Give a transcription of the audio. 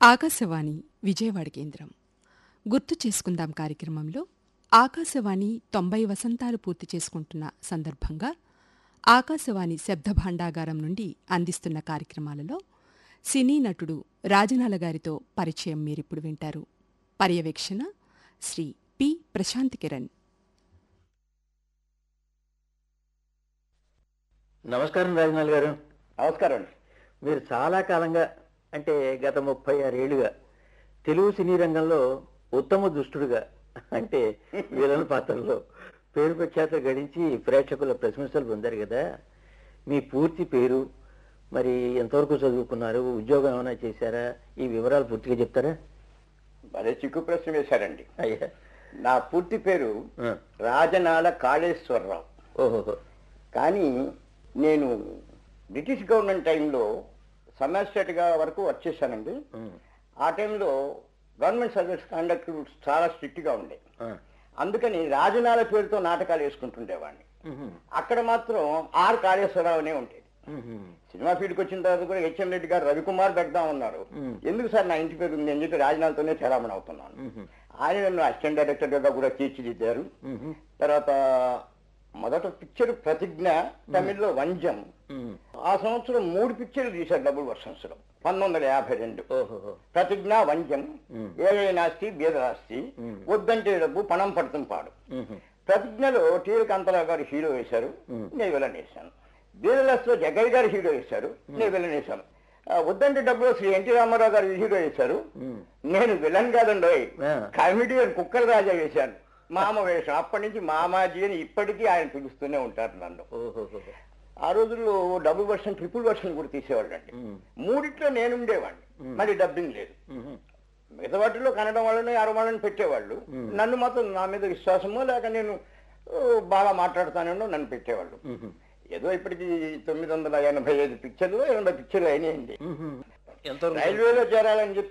ఆకాశవాణి విజయవాడ కేంద్రం గుర్తు చేసుకుందాం కార్యక్రమంలో ఆకాశవాణి తొంభై వసంతాలు పూర్తి చేసుకుంటున్న సందర్భంగా ఆకాశవాణి శబ్ద భాండాగారం నుండి అందిస్తున్న కార్యక్రమాలలో సినీ నటుడు రాజనాల గారితో పరిచయం మీరిప్పుడు వింటారు పర్యవేక్షణ శ్రీ పి ప్రశాంత్ కిరణ్ నమస్కారం రాజనాల్ గారు నమస్కారం అండి మీరు చాలా కాలంగా అంటే గత ముప్పై ఆరేళ్లుగా తెలుగు సినీ రంగంలో ఉత్తమ దుష్టుడుగా అంటే విలన్ పాత్రలో పేరు ప్రఖ్యాతులు గడించి ప్రేక్షకుల ప్రశంసలు పొందారు కదా మీ పూర్తి పేరు మరి ఎంతవరకు చదువుకున్నారు ఉద్యోగం ఏమైనా చేశారా ఈ వివరాలు పూర్తిగా చెప్తారా భలే చిక్కు ప్రశ్న వేశారండి అయ్యా నా పూర్తి పేరు ఆ. రాజనాల కాళేశ్వరరావు ఓహో కానీ నేను బ్రిటిష్ గవర్నమెంట్ టైంలో సమాజిస్ట్రేట్గా వరకు వర్క్ చేశానండి ఆ టైంలో గవర్నమెంట్ సర్వీస్ కండక్ట్ చాలా స్ట్రిక్ట్గా ఉండే అందుకని రాజనాల పేరుతో నాటకాలు వేసుకుంటుండేవాడిని అక్కడ మాత్రం ఆర్ కాళేశ్వరరావు అనే ఉండేది సినిమా ఫీల్డ్కి వచ్చిన తర్వాత కూడా హెచ్ఎం రెడ్డి గారు రవికుమార్ పెడదాం ఉన్నారు మ్మ్. ఎందుకు సార్ నా ఇంటి పేరు ఉంది అని చెప్పి రాజనాలతోనే చలామణి అవుతున్నాను ఆయన నన్ను అసిస్టెంట్ డైరెక్టర్ గా కూడా తీర్చిదిద్దారు తర్వాత మొదట పిక్చర్ ప్రతిజ్ఞ తమిళ్లో వంజం ఆ సంవత్సరం మూడు పిక్చర్లు తీశారు డబుల్ వర్షన్స్ లో పంతొమ్మిది వందల యాభై రెండు ఓహో ప్రతిజ్ఞ వంజం మ్మ్. ఏదైనాస్తి బీదరాస్తి మ్మ్. వద్దంటే డబ్బు పణం పడుతుంది పాడు మ్మ్. ప్రతిజ్ఞలో టీఎల్ కాంతారావు గారు హీరో వేశారు మ్మ్. నేను విలన్ వేశాను బీదరాస్ లో జగ్గయ్య గారు హీరో వేశారు నేను విలన్ వేశాను ఆ, వద్దంటే డబ్బులో శ్రీ ఎన్టీ రామారావు గారు హీరో వేశారు మ్మ్. నేను విలన్ కాదండి ఆ. కామెడియన్ కుక్కల రాజా వేశాను మామ వేషం అప్పటి నుంచి మామాజీ అని ఇప్పటికీ ఆయన పిలుస్తూనే ఉంటారు నన్ను ఓహో ఆ రోజుల్లో డబుల్ వర్షన్ ట్రిపుల్ వర్షన్ కూడా తీసేవాళ్ళు అండి మ్మ్. మూడిట్లో నేను ఉండేవాడిని మ్మ్. మరి డబ్బింగ్ లేదు మ్మ్. మిగతా వాటిలో కన్నడం వాళ్ళని అరవ వాళ్ళని పెట్టేవాళ్ళు మ్మ్. నన్ను మాత్రం నా మీద విశ్వాసమో లేక నేను ఓ, బాగా మాట్లాడుతానేమో నన్ను పెట్టేవాళ్ళు మ్మ్. ఏదో ఇప్పటికి తొమ్మిది వందల ఎనభై ఐదు పిక్చర్లు ఎనభై పిక్చర్లు అయినాయండి మ్మ్. ఎంతవరకు రైల్వేలో చేరాలని చెప్పి